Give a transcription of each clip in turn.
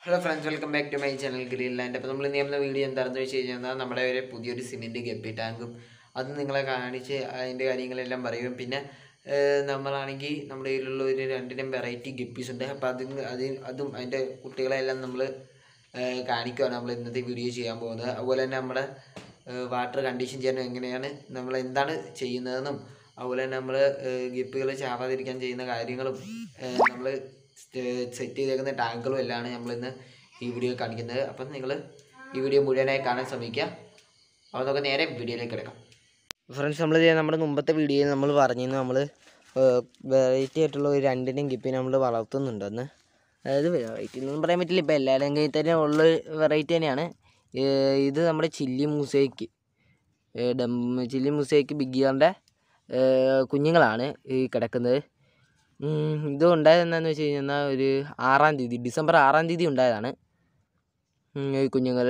Hello friends welcome back to my channel green land അപ്പോൾ നമ്മൾ ചെയ്യുന്ന വീഡിയോ എന്താണെന്ന് വെച്ച് കഴിഞ്ഞാൽ നമ്മുടെ ഒരു പുതിയൊരു സിമെൻറ്റ് ഗപ്പി ടാങ്കും അത് നിങ്ങളെ കാണിച്ച് അതിൻ്റെ കാര്യങ്ങളെല്ലാം പറയും പിന്നെ ഏഹ്, നമ്മളാണെങ്കിൽ നമ്മുടെ കയ്യിലുള്ള ഒരു രണ്ടിനും വെറൈറ്റി ഗപ്പീസ് ഉണ്ട് അപ്പോൾ അത് അത് അതും അതിൻ്റെ കുട്ടികളെല്ലാം നമ്മൾ കാണിക്കുകയാണ് നമ്മൾ ഇന്നത്തെ വീഡിയോ ചെയ്യാൻ പോകുന്നത് അതുപോലെ തന്നെ നമ്മുടെ വാട്ടർ കണ്ടീഷൻ ചെയ്യാൻ എങ്ങനെയാണ് നമ്മൾ എന്താണ് ചെയ്യുന്നതെന്നും അതുപോലെ തന്നെ നമ്മൾ ഗപ്പികൾ ചാവാതിരിക്കാൻ ചെയ്യുന്ന കാര്യങ്ങളും നമ്മൾ സെറ്റ് ചെയ്തേക്കുന്ന ടാങ്കുകളും എല്ലാമാണ് നമ്മളിന്ന് ഈ വീഡിയോ കാണിക്കുന്നത് അപ്പം നിങ്ങൾ ഈ വീഡിയോ മുഴുവനായി കാണാൻ ശ്രമിക്കുക അപ്പോൾ നമുക്ക് നേരെ വീഡിയോയിലേക്ക് കിടക്കാം ഫ്രണ്ട്സ് നമ്മൾ നമ്മുടെ മുമ്പത്തെ വീഡിയോയിൽ നമ്മൾ പറഞ്ഞിരുന്നു നമ്മൾ വെറൈറ്റി ആയിട്ടുള്ള ഒരു രണ്ടിനെയും ഗിപ്പിനെ നമ്മൾ വളർത്തുന്നുണ്ടെന്ന് അതായത് വെറൈറ്റി എന്നൊന്നും പറയാൻ പറ്റില്ല ഇപ്പോൾ എല്ലാവരുടെയും കയ്യിൽ തന്നെ ഉള്ള വെറൈറ്റി തന്നെയാണ് ഏർ ഇത് നമ്മുടെ ചില്ലി മൂസയ്ക്ക് ഡം ചില്ലി മൂസയ്ക്ക് ബിഗിയറിൻ്റെ കുഞ്ഞുങ്ങളാണ് ഈ കിടക്കുന്നത് ഉം, ഇത് ഉണ്ടായത് എന്താണെന്ന് വെച്ച് കഴിഞ്ഞാൽ ഒരു ആറാം തീയതി ഡിസംബർ ആറാം തീയതി ഉണ്ടായതാണ് ഉം, ഈ കുഞ്ഞുങ്ങൾ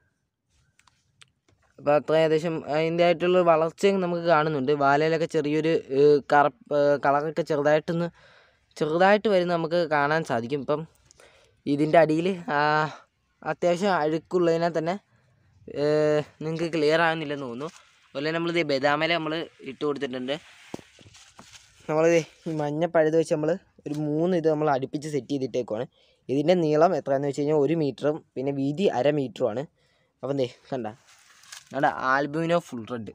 അപ്പോൾ അത്ര ഏകദേശം അതിൻ്റെ ആയിട്ടുള്ള വളർച്ചയും നമുക്ക് കാണുന്നുണ്ട് വാലയിലൊക്കെ ചെറിയൊരു ഏഹ്, കറുപ്പ് ഏഹ്, കളറൊക്കെ ചെറുതായിട്ടൊന്ന് ചെറുതായിട്ട് വരുന്ന നമുക്ക് കാണാൻ സാധിക്കും ഇപ്പം ഇതിൻ്റെ അടിയിൽ അത്യാവശ്യം അഴുക്കുള്ളതിനാൽ തന്നെ നിങ്ങൾക്ക് ക്ലിയർ ആകുന്നില്ലെന്ന് തോന്നുന്നു അതുപോലെ നമ്മളിത് ബദാമല നമ്മൾ ഇട്ട് കൊടുത്തിട്ടുണ്ട് നമ്മളിത് ഈ മഞ്ഞ പഴുത് വെച്ച് നമ്മൾ ഒരു മൂന്ന് ഇത് നമ്മൾ അടുപ്പിച്ച് സെറ്റ് ചെയ്തിട്ടേക്കുവാണ് ഇതിൻ്റെ നീളം എത്രയാണെന്ന് വെച്ച് കഴിഞ്ഞാൽ ഒരു മീറ്ററും പിന്നെ വീതി അര മീറ്ററുമാണ് അപ്പം ദേ കണ്ട നമ്മുടെ ആൽബുമിനോ ഫുൾ റെഡ്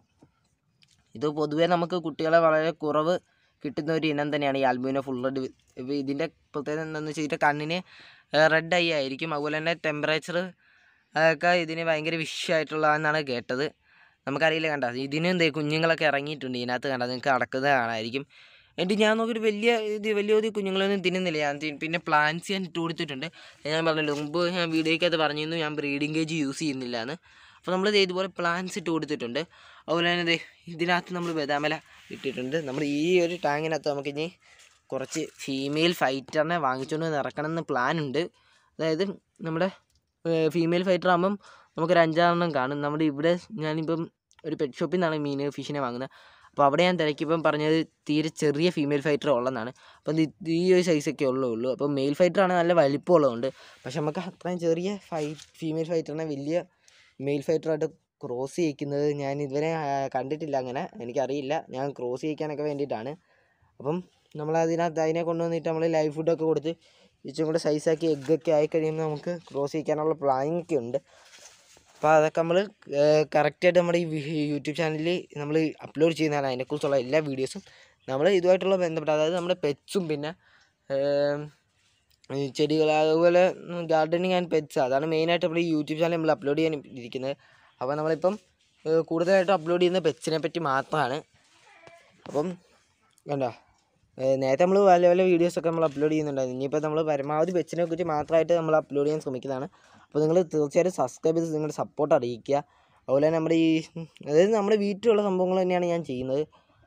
ഇത് പൊതുവേ നമുക്ക് കുട്ടികളെ വളരെ കുറവ് കിട്ടുന്ന ഒരു ഇനം തന്നെയാണ് ഈ ആൽബുമിനോ ഫുൾ റെഡ് ഇപ്പോൾ ഇതിൻ്റെ പ്രത്യേകത എന്താണെന്ന് വെച്ചിട്ട് കണ്ണിന് റെഡ് ഐ ആയിരിക്കും അതുപോലെ തന്നെ ടെമ്പറേച്ചർ ഒക്കെ ഇതിന് ഭയങ്കര വിഷയമായിട്ടുള്ളതെന്നാണ് കേട്ടത് നമുക്കറിയില്ല കണ്ട ഇതിനും എന്തേ കുഞ്ഞുങ്ങളൊക്കെ ഇറങ്ങിയിട്ടുണ്ട് ഇതിനകത്ത് കണ്ട നിങ്ങൾക്ക് അടക്കുന്നത് കാണാമായിരിക്കും എന്നിട്ട് ഞാൻ നോക്കിയിട്ട് വലിയ ഇത് വലിയ വലിയ കുഞ്ഞുങ്ങളൊന്നും തിന്നുന്നില്ല ഞാൻ തി- പിന്നെ പ്ലാന്റ്സ് ഞാൻ ഇട്ട് കൊടുത്തിട്ടുണ്ട് ഞാൻ പറഞ്ഞല്ലോ മുമ്പ് ഞാൻ വീഡിയോയ്ക്കകത്ത് പറഞ്ഞിരുന്നു ഞാൻ ബ്രീഡിംഗ് കേജ് യൂസ് ചെയ്യുന്നില്ല എന്ന് അപ്പോൾ നമ്മൾ ദേ ഇതുപോലെ പ്ലാന്റ്സ് ഇട്ട് കൊടുത്തിട്ടുണ്ട് അതുപോലെ തന്നെ ദേ ഇതിനകത്ത് നമ്മൾ ബദാമല ഇട്ടിട്ടുണ്ട് നമ്മൾ ഈ ഒരു ടാങ്കിനകത്ത് നമുക്കിനി കുറച്ച് ഫീമെയിൽ ഫൈറ്ററിനെ വാങ്ങിച്ചുകൊണ്ട് വന്ന് ഇറക്കണം എന്ന് പ്ലാൻ ഉണ്ട് അതായത് നമ്മുടെ ഫീമെയിൽ ഫൈറ്റർ ആകുമ്പം നമുക്കൊരു അഞ്ചാറെണ്ണം കാണും നമ്മുടെ ഇവിടെ ഞാനിപ്പം ഒരു പെറ്റ് ഷോപ്പിൽ നിന്നാണ് മീൻ ഫിഷിനെ വാങ്ങുന്നത് അപ്പോൾ അവിടെ ഞാൻ തിരക്കിയപ്പം പറഞ്ഞത് തീരെ ചെറിയ ഫീമെയിൽ ഫൈറ്റർ ഉള്ളതാണ് അപ്പം ഇത് ഇത് ഈ ഒരു സൈസൊക്കെ ഉള്ളേ ഉള്ളൂ അപ്പോൾ മെയിൽ ഫൈറ്ററാണ് നല്ല വലിപ്പമുള്ളതുകൊണ്ട് പക്ഷെ നമുക്ക് അത്രയും ചെറിയ ഫൈ ഫീമെയിൽ ഫൈറ്ററിനെ വലിയ മെയിൽ ഫൈറ്ററായിട്ട് ക്രോസ് ചെയ്യിക്കുന്നത് ഞാൻ ഇതുവരെ ആ, കണ്ടിട്ടില്ല അങ്ങനെ എനിക്കറിയില്ല ഞാൻ ക്രോസ് ചെയ്യിക്കാനൊക്കെ വേണ്ടിയിട്ടാണ് അപ്പം നമ്മൾ അതിനകത്ത് അതിനെ കൊണ്ടുവന്നിട്ട് നമ്മൾ ലൈവ് ഫുഡൊക്കെ കൊടുത്ത് ഇച്ചിരി കൂടെ സൈസാക്കി എഗ്ഗൊക്കെ ആയി കഴിയുമ്പോൾ നമുക്ക് ക്രോസ് ചെയ്യിക്കാനുള്ള പ്ലാനിങ് ഒക്കെ ഉണ്ട് അപ്പോൾ അതൊക്കെ നമ്മൾ കറക്റ്റായിട്ട് നമ്മുടെ ഈ വി- യൂട്യൂബ് ചാനലിൽ നമ്മൾ അപ്ലോഡ് ചെയ്യുന്നതാണ് അതിനെക്കുറിച്ചുള്ള എല്ലാ വീഡിയോസും നമ്മൾ ഇതുമായിട്ടുള്ള ബന്ധപ്പെട്ട അതായത് നമ്മുടെ പെറ്റ്സും പിന്നെ ഏം, ഈ ചെടികൾ അതുപോലെ ഗാർഡനിങ് ആൻഡ് പെറ്റ്സ് അതാണ് മെയിനായിട്ട് നമ്മൾ ഈ യൂട്യൂബ് ചാനൽ നമ്മൾ അപ്ലോഡ് ചെയ്യാൻ ഇരിക്കുന്നത് അപ്പോൾ നമ്മളിപ്പം ഏഹ്, കൂടുതലായിട്ട് അപ്ലോഡ് ചെയ്യുന്ന പെറ്റ്സിനെ പറ്റി മാത്രമാണ് അപ്പം കണ്ടോ ഏഹ്, നേരത്തെ നമ്മൾ പല പല വീഡിയോസൊക്കെ നമ്മൾ അപ്ലോഡ് ചെയ്യുന്നുണ്ടായിരുന്നു ഇനിയിപ്പോൾ നമ്മൾ പരമാവധി പെറ്റ്സിനെ കുറിച്ച് മാത്രമായിട്ട് നമ്മൾ അപ്ലോഡ് ചെയ്യാൻ ശ്രമിക്കുന്നതാണ് അപ്പോൾ നിങ്ങൾ തീർച്ചയായിട്ടും സബ്സ്ക്രൈബ് ചെയ്ത് നിങ്ങളുടെ സപ്പോർട്ട് അറിയിക്കുക അതുപോലെ തന്നെ നമ്മുടെ ഈ അതായത് നമ്മുടെ വീട്ടിലുള്ള സംഭവങ്ങൾ തന്നെയാണ് ഞാൻ ചെയ്യുന്നത്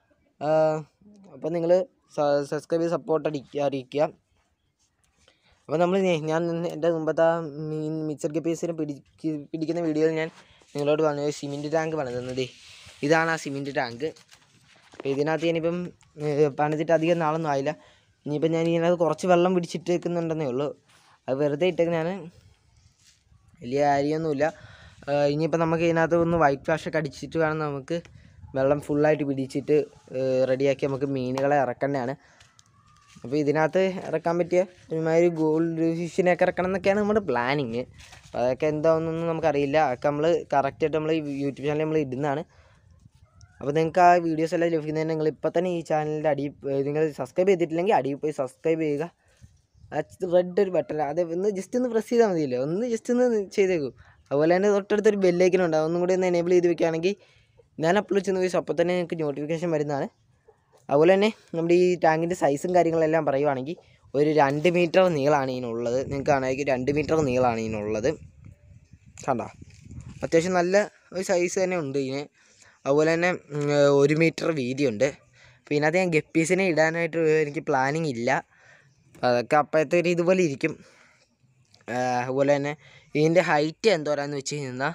അപ്പോൾ നിങ്ങൾ സബ്സ്ക്രൈബ് ചെയ്ത് സപ്പോർട്ട് അടിക്കുക അറിയിക്കുക അപ്പോൾ നമ്മൾ ഞാൻ എൻ്റെ മുമ്പത്തെ ആ മീൻ മിക്സർ ഗപ്പീസിനെ പിടിക്ക് പിടിക്കുന്ന വീഡിയോയിൽ ഞാൻ നിങ്ങളോട് പറഞ്ഞത് സിമെൻറ്റ് ടാങ്ക് പണിതുന്നത് ഇതാണ് ആ സിമെൻറ്റ് ടാങ്ക് അപ്പോൾ ഇതിനകത്ത് ഞാനിപ്പം ഏഹ്, പണിതിട്ട് അധികം നാളൊന്നും ആയില്ല ഇനിയിപ്പം ഞാൻ ഇതിനകത്ത് കുറച്ച് വെള്ളം പിടിച്ചിട്ടേക്കുന്നുണ്ടെന്നേ ഉള്ളൂ അത് വെറുതെ ഇട്ടേക്കുന്നതാണ് വലിയ കാര്യമൊന്നുമില്ല ഏഹ്, ഇനിയിപ്പോൾ നമുക്ക് ഇതിനകത്ത് ഒന്ന് വൈറ്റ് ഫ്ലാഷൊക്കെ അടിച്ചിട്ട് വേണം നമുക്ക് വെള്ളം ഫുള്ളായിട്ട് പിടിച്ചിട്ട് റെഡിയാക്കി നമുക്ക് മീനുകളെ ഇറക്കേണ്ടതാണ് അപ്പോൾ ഇതിനകത്ത് ഇറക്കാൻ പറ്റിയ ഒരുമാതിരി ഗോൾഡ് ഫിഷിനെയൊക്കെ ഇറക്കണം എന്നൊക്കെയാണ് നമ്മുടെ പ്ലാനിങ് അപ്പോൾ അതൊക്കെ എന്താണെന്നൊന്നും നമുക്കറിയില്ല അതൊക്കെ നമ്മൾ കറക്റ്റായിട്ട് നമ്മൾ യൂട്യൂബ് ചാനലിൽ നമ്മൾ ഇടുന്നതാണ് അപ്പോൾ നിങ്ങൾക്ക് ആ വീഡിയോസ് എല്ലാം ലഭിക്കുന്നതിന് നിങ്ങൾ ഇപ്പോൾ തന്നെ ഈ ചാനലിൻ്റെ അടി നിങ്ങൾ സബ്സ്ക്രൈബ് ചെയ്തിട്ടില്ലെങ്കിൽ അടിയിൽ പോയി സബ്സ്ക്രൈബ് ചെയ്യുക ആ റെഡ് ഒരു ബട്ടൺ അത് ഒന്ന് ജസ്റ്റ് ഒന്ന് പ്രസ് ചെയ്താൽ മതിയല്ലോ ഒന്ന് ജസ്റ്റ് ഒന്ന് ചെയ്തേക്കൂ അതുപോലെ തന്നെ തൊട്ടടുത്തൊരു ബെല്ലൈക്കൻ ഉണ്ട് അതൊന്നും കൂടി ഒന്ന് എനേബിൾ ചെയ്ത് വെക്കുകയാണെങ്കിൽ ഞാൻ അപ്ലോഡ് ചെയ്യുന്ന വീഡിയോസ് അപ്പോൾ തന്നെ നിങ്ങൾക്ക് നോട്ടിഫിക്കേഷൻ വരുന്നതാണ് അതുപോലെ തന്നെ നമ്മുടെ ഈ ടാങ്കിൻ്റെ സൈസും കാര്യങ്ങളെല്ലാം പറയുവാണെങ്കിൽ ഒരു രണ്ട് മീറ്റർ നീളമാണ് ഇതിനുള്ളത് നിങ്ങൾക്ക് കാണാമെങ്കിൽ രണ്ട് മീറ്റർ നീളമാണ് ഇതിനുള്ളത് കണ്ടോ അത്യാവശ്യം നല്ല ഒരു സൈസ് തന്നെ ഉണ്ട് ഇതിന് അതുപോലെ തന്നെ ഉം, ഒരു മീറ്റർ വീതിയുണ്ട് അപ്പോൾ ഇതിനകത്ത് ഞാൻ ഗപ്പീസിനെ ഇടാനായിട്ട് എനിക്ക് പ്ലാനിങ് ഇല്ല അപ്പോൾ അതൊക്കെ അപ്പോഴത്തെ ഒരു ഇതുപോലെ ഇരിക്കും ആ, അതുപോലെ തന്നെ ഇതിൻ്റെ ഹൈറ്റ് എന്തോരാന്ന് വെച്ച് കഴിഞ്ഞാൽ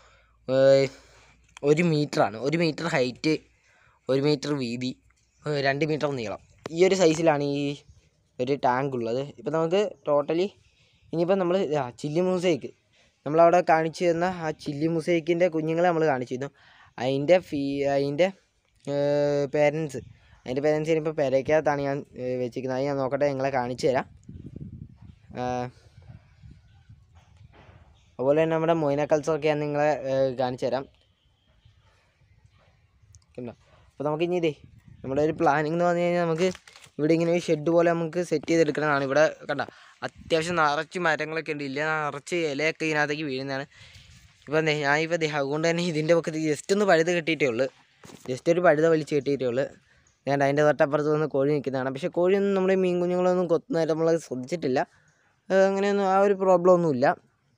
ഒരു മീറ്ററാണ് ഒരു മീറ്റർ ഹൈറ്റ് ഒരു മീറ്റർ വീതി ഏഹ് രണ്ട് മീറ്റർ നീളം ഈ ഒരു സൈസിലാണ് ഈ ഒരു ടാങ്ക് ഉള്ളത് ഇപ്പം നമുക്ക് ടോട്ടലി ഇനിയിപ്പോൾ നമ്മൾ ആ ചില്ലി മൂസയ്ക്ക് നമ്മളവിടെ കാണിച്ചു തന്ന ആ ചില്ലി മുസൈക്കിൻ്റെ കുഞ്ഞുങ്ങളെ നമ്മൾ കാണിച്ചിരുന്നു അതിൻ്റെ ഫീ അതിൻ്റെ പേരൻസ് അതിൻ്റെ പേരൻസ് ഇനിയിപ്പോൾ പെരയ്ക്കകത്താണ് ഞാൻ ഏഹ്, വെച്ചിരിക്കുന്നത് അത് ഞാൻ നോക്കട്ടെ നിങ്ങളെ കാണിച്ചു തരാം ആ, അതുപോലെ തന്നെ നമ്മുടെ മൊയ്ന കൾച്ചറൊക്കെ ഞാൻ നിങ്ങളെ ഏഹ്, കാണിച്ചു തരാം കണ്ടോ അപ്പോൾ നമുക്ക് ഇനി ഇതേ നമ്മുടെ ഒരു പ്ലാനിങ് എന്ന് പറഞ്ഞു കഴിഞ്ഞാൽ നമുക്ക് ഇവിടെ ഇങ്ങനെ ഒരു ഷെഡ് പോലെ നമുക്ക് സെറ്റ് ചെയ്തെടുക്കണതാണ് ഇവിടെ കണ്ട അത്യാവശ്യം നിറച്ച് മരങ്ങളൊക്കെ ഉണ്ട് ഇല്ല നിറച്ച് ഇലയൊക്കെ ഇതിനകത്തേക്ക് വീഴുന്നതാണ് ഇപ്പം ദേ ഞാൻ ഇപ്പോൾ ദേ അതുകൊണ്ട് തന്നെ ഇതിൻ്റെ പക്കത്ത് ജസ്റ്റ് ഒന്ന് പഴുത് കെട്ടിയിട്ടേ ഉള്ളൂ ജസ്റ്റ് ഒരു പഴുത വലിച്ച് കെട്ടിയിട്ടേ ഉള്ളൂ ഞാൻ അതിൻ്റെ തൊട്ടപ്പുറത്ത് വന്ന് കോഴി നിൽക്കുന്നതാണ് പക്ഷേ കോഴിയൊന്നും നമ്മുടെ മീൻ കുഞ്ഞുങ്ങളൊന്നും കൊത്തുന്നതായിട്ട് നമ്മൾ ശ്രദ്ധിച്ചിട്ടില്ല ഏഹ് അങ്ങനെയൊന്നും ആ ഒരു പ്രോബ്ലം ഒന്നുമില്ല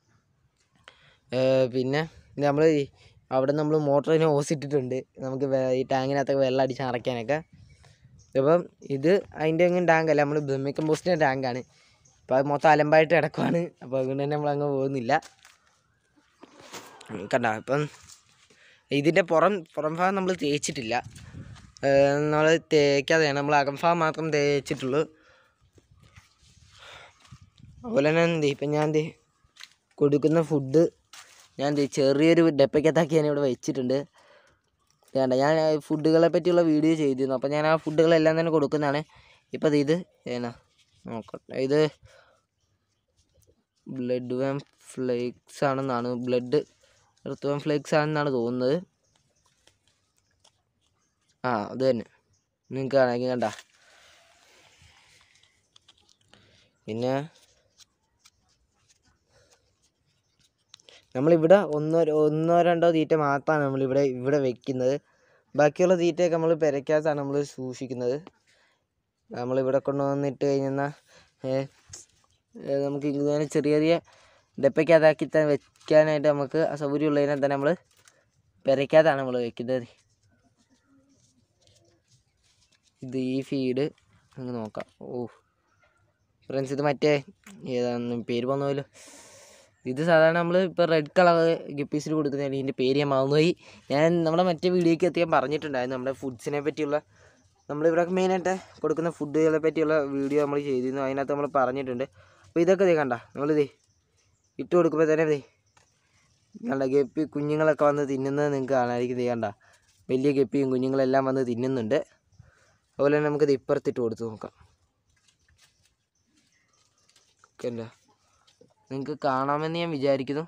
ഏഹ് പിന്നെ നമ്മൾ അവിടെ നമ്മൾ മോട്ടറിന് ഓസിട്ടിട്ടുണ്ട് നമുക്ക് വെ- ഈ ടാങ്കിനകത്തൊക്കെ വെള്ളം അടിച്ച് നിറയ്ക്കാനൊക്കെ അപ്പം ഇത് അതിൻ്റെ ഒന്നും ടാങ്ക് അല്ല നമ്മൾ ബ്രഹ്മി കമ്പോസ്റ്റിൻ്റെ ടാങ്കാണ് അപ്പോൾ അത് മൊത്തം അലമ്പായിട്ട് കിടക്കുവാണ് അപ്പോൾ അതുകൊണ്ട് തന്നെ നമ്മൾ അങ്ങ് പോകുന്നില്ല ഉം, കണ്ട ഇപ്പം ഇതിൻ്റെ പുറം പുറം ഭാഗം നമ്മൾ തേച്ചിട്ടില്ല നമ്മൾ തേക്കാതെയാണ് നമ്മൾ അകംഭാഗം മാത്രം തേച്ചിട്ടുള്ളൂ അതുപോലെ തന്നെ എന്ത് ഇപ്പം ഞാൻ എന്ത് കൊടുക്കുന്ന ഫുഡ് ഞാൻ ദേ ചെറിയൊരു ഡപ്പയ്ക്കകത്താക്കി ഞാൻ ഇവിടെ വെച്ചിട്ടുണ്ട് വേണ്ട ഞാൻ ആ ഫുഡുകളെ പറ്റിയുള്ള വീഡിയോ ചെയ്തിരുന്നു അപ്പോൾ ഞാൻ ആ ഫുഡുകളെല്ലാം തന്നെ കൊടുക്കുന്നതാണ് ഇപ്പം ഇത് ഏനാ നോക്കട്ടെ ഇത് ബ്ലഡ് വാം ഫ്ലേക്സ് ആണെന്നാണ് ബ്ലഡ് എർത്ത് വാം ഫ്ലേക്സ് ആണെന്നാണ് തോന്നുന്നത് ആ അത് തന്നെ നിങ്ങൾക്ക് കാണാമെങ്കിൽ കണ്ട പിന്നെ നമ്മളിവിടെ ഒന്നോ ഒന്നോ രണ്ടോ തീറ്റ മാത്രമാണ് നമ്മളിവിടെ ഇവിടെ വെക്കുന്നത് ബാക്കിയുള്ള തീറ്റയൊക്കെ നമ്മൾ പെരയ്ക്കകത്താണ് നമ്മൾ സൂക്ഷിക്കുന്നത് നമ്മളിവിടെ കൊണ്ടുവന്നിട്ട് കഴിഞ്ഞാൽ നമുക്ക് ഇങ്ങനെ ചെറിയ ചെറിയ ഡപ്പയ്ക്കകത്താക്കി തന്നെ വെക്കാനായിട്ട് നമുക്ക് അസൗകര്യമുള്ളതിനെ തന്നെ നമ്മൾ പെരയ്ക്കകത്താണ് നമ്മൾ വെക്കുന്നത് ഇത് ഈ ഫീഡ് അങ്ങ് നോക്കാം ഓ ഫ്രണ്ട്സ് ഇത് മറ്റേ ഏതാന്ന് പേര് പോകുന്നല്ലോ ഇത് സാധാരണ നമ്മൾ ഇപ്പോൾ റെഡ് കളർ ഗപ്പീസിൽ കൊടുക്കുന്നതാണ് ഇതിൻ്റെ പേര് ഞാൻ മറന്നുപോയി ഞാൻ നമ്മുടെ മറ്റേ വീഡിയോയ്ക്ക് എത്തിയാൻ പറഞ്ഞിട്ടുണ്ടായിരുന്നു നമ്മുടെ ഫുഡ്സിനെ പറ്റിയുള്ള നമ്മളിവിടെ മെയിനായിട്ട് കൊടുക്കുന്ന ഫുഡുകളെ പറ്റിയുള്ള വീഡിയോ നമ്മൾ ചെയ്തിരുന്നു അതിനകത്ത് നമ്മൾ പറഞ്ഞിട്ടുണ്ട് അപ്പോൾ ഇതൊക്കെ ദേ കണ്ട നമ്മളിതേ ഇട്ട് കൊടുക്കുമ്പോൾ തന്നെ ദേ കണ്ട ഗപ്പി കുഞ്ഞുങ്ങളൊക്കെ വന്ന് തിന്നുന്നത് നിങ്ങൾക്ക് കാണാമായിരിക്കും ദേ കണ്ട വലിയ ഗപ്പിയും കുഞ്ഞുങ്ങളെല്ലാം വന്ന് തിന്നുന്നുണ്ട് അതുപോലെ തന്നെ നമുക്കിത് ഇപ്പുറത്തിട്ട് കൊടുത്ത് നോക്കാം കണ്ട നിങ്ങൾക്ക് കാണാമെന്ന് ഞാൻ വിചാരിക്കുന്നു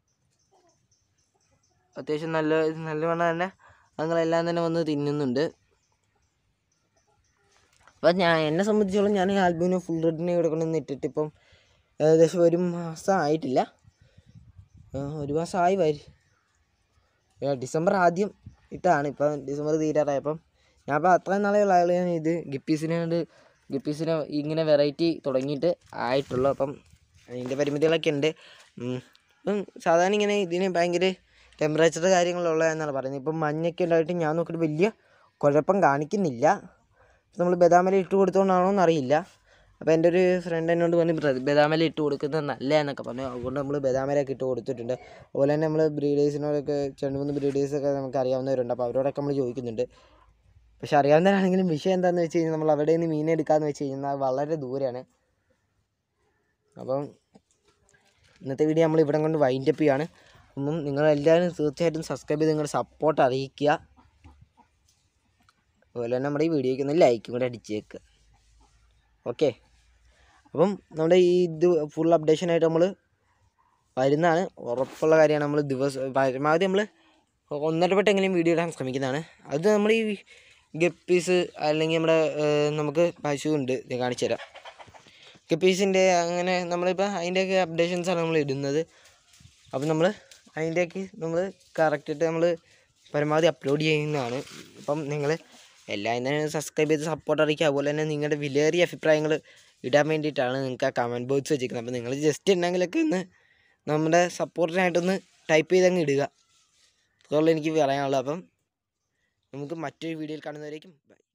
അത്യാവശ്യം നല്ല നല്ലവണ്ണം തന്നെ അതുങ്ങളെല്ലാം തന്നെ വന്ന് തിന്നുന്നുണ്ട് അപ്പം ഞാൻ എന്നെ സംബന്ധിച്ചോളം ഞാൻ ആൽബിനോ ഫുൾ റെഡിനെ ഇവിടെ കൊണ്ടുവന്ന് ഇട്ടിട്ട് ഇപ്പം ഏകദേശം ഒരു മാസം ആയിട്ടില്ല ആ, ഒരു മാസം ആയി വരും ഏ, ഡിസംബർ ആദ്യം ഇട്ടാണ് ഇപ്പം ഡിസംബർ തീരാറായപ്പം ഞാൻ അപ്പം അത്രയും നാളെയുള്ള ആൾ ഞാൻ ഇത് ഗപ്പീസിനെ കൊണ്ട് ഗപ്പീസിനെ ഇങ്ങനെ വെറൈറ്റി തുടങ്ങിയിട്ട് ആയിട്ടുള്ളൂ അപ്പം അതിൻ്റെ പരിമിതികളൊക്കെ ഉണ്ട് ഉം. ഇപ്പം സാധാരണ ഇങ്ങനെ ഇതിന് ഭയങ്കര ടെമ്പറേച്ചർ കാര്യങ്ങളുള്ള എന്നാണ് പറയുന്നത് ഇപ്പം മഞ്ഞൊക്കെ ഉണ്ടായിട്ട് ഞാൻ നോക്കിയിട്ട് വലിയ കുഴപ്പം കാണിക്കുന്നില്ല നമ്മൾ ബദാമല ഇട്ട് കൊടുത്തോണ്ടാണോ എന്നറിയില്ല അപ്പോൾ എൻ്റെ ഒരു ഫ്രണ്ട് എന്നോട് പറഞ്ഞു "ബ്ര- ബദാമല ഇട്ട് കൊടുക്കുന്നത് നല്ല എന്നൊക്കെ പറഞ്ഞു അതുകൊണ്ട് നമ്മൾ ബദാമലയൊക്കെ ഇട്ട് കൊടുത്തിട്ടുണ്ട് അതുപോലെ തന്നെ നമ്മൾ ബ്രീഡേഴ്സിനോടൊക്കെ രണ്ട് മൂന്ന് ബ്രീഡേഴ്സൊക്കെ നമുക്ക് അറിയാവുന്നവരുണ്ട് അപ്പോൾ അവരോടൊക്കെ നമ്മൾ ചോദിക്കുന്നുണ്ട് പക്ഷെ അറിയാവുന്നവരാണെങ്കിലും വിഷയം എന്താണെന്ന് വെച്ച് കഴിഞ്ഞാൽ നമ്മൾ അവിടെ നിന്ന് മീൻ എടുക്കാമെന്ന് വെച്ച് കഴിഞ്ഞാൽ അത് വളരെ ദൂരെയാണ് അപ്പം ഇന്നത്തെ വീഡിയോ നമ്മൾ ഇവിടെ കൊണ്ട് വൈൻഡ് അപ്പ് ചെയ്യാണ് അപ്പം നിങ്ങളെല്ലാവരും തീർച്ചയായിട്ടും സബ്സ്ക്രൈബ് ചെയ്ത് നിങ്ങളുടെ സപ്പോർട്ട് അറിയിക്കുക അതുപോലെ തന്നെ നമ്മുടെ ഈ വീഡിയോയ്ക്ക് ഒന്ന് ലൈക്കും കൂടെ അടിച്ചേക്കുക ഓക്കെ അപ്പം നമ്മുടെ ഈ ഇത് ഫുൾ അപ്ഡേഷനായിട്ട് നമ്മൾ വരുന്നതാണ് ഉറപ്പുള്ള കാര്യമാണ് നമ്മൾ ദിവസം പരമാവധി നമ്മൾ ഒന്നരപ്പെട്ട് എങ്ങനെയും വീഡിയോ ഇടാൻ ശ്രമിക്കുന്നതാണ് അത് നമ്മൾ ഈ ഗപ്പീസ് അല്ലെങ്കിൽ നമ്മുടെ ഏഹ്, നമുക്ക് പശു ഉണ്ട് ഞാൻ കാണിച്ചു തരാം ഗപ്പീസിൻ്റെ അങ്ങനെ നമ്മളിപ്പോൾ അതിൻ്റെയൊക്കെ അപ്ഡേഷൻസാണ് നമ്മൾ ഇടുന്നത് അപ്പം നമ്മൾ അതിൻ്റെയൊക്കെ നമ്മൾ കറക്റ്റായിട്ട് നമ്മൾ പരമാവധി അപ്ലോഡ് ചെയ്യുന്നതാണ് അപ്പം നിങ്ങൾ എല്ലാവരും തന്നെ സബ്സ്ക്രൈബ് ചെയ്ത് സപ്പോർട്ട് അറിയിക്കുക അതുപോലെ തന്നെ നിങ്ങളുടെ വിലയേറിയ അഭിപ്രായങ്ങൾ ഇടാൻ വേണ്ടിയിട്ടാണ് നിങ്ങൾക്ക് ആ കമൻറ്റ് ബോക്സ് വെച്ചിരിക്കുന്നത് അപ്പോൾ നിങ്ങൾ ജസ്റ്റ് ഉണ്ടെങ്കിലൊക്കെ ഒന്ന് നമ്മുടെ സപ്പോർട്ടിനായിട്ടൊന്ന് ടൈപ്പ് ചെയ്തങ്ങ് ഇടുക അതുള്ള എനിക്ക് പറയാനുള്ളത് അപ്പം നമുക്ക് മറ്റൊരു വീഡിയോയിൽ കാണുന്നവരേക്കും ബൈ